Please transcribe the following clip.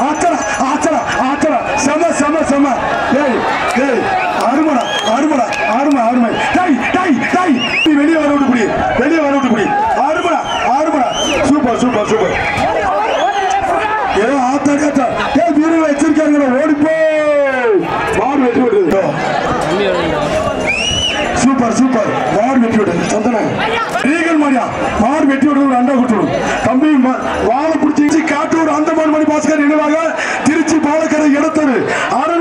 ஆச்சடா ஆச்சடா ஆச்சடா செம செம செம டேய் டேய் அருமடா அருமடா அருமை அருமை டேய் டேய் டேய் நீ வெளியே வர விட்டு குடி வெளியே வர விட்டு குடி அருமடா அருமடா சூப்பர் சூப்பர் சூப்பர் ஏ ஆத்தா கேட்டா ஏ வீரர்கள் வச்சிருக்காங்க ஓடிப்போ மாடு வெட்டி விடுது சூப்பர் சூப்பர் மாடு வெட்டி விடு சந்தன ரீகல் மாடியா மாடு வெட்டி விடு ஒரு அண்டா கொடுத்து விடு தம்பி ம- வாழை பிடிச்சி காட்டூர் அந்த மணி பாஸ்கர் நினைவாக திருச்சி பாலக்கரை இடத்தது அரை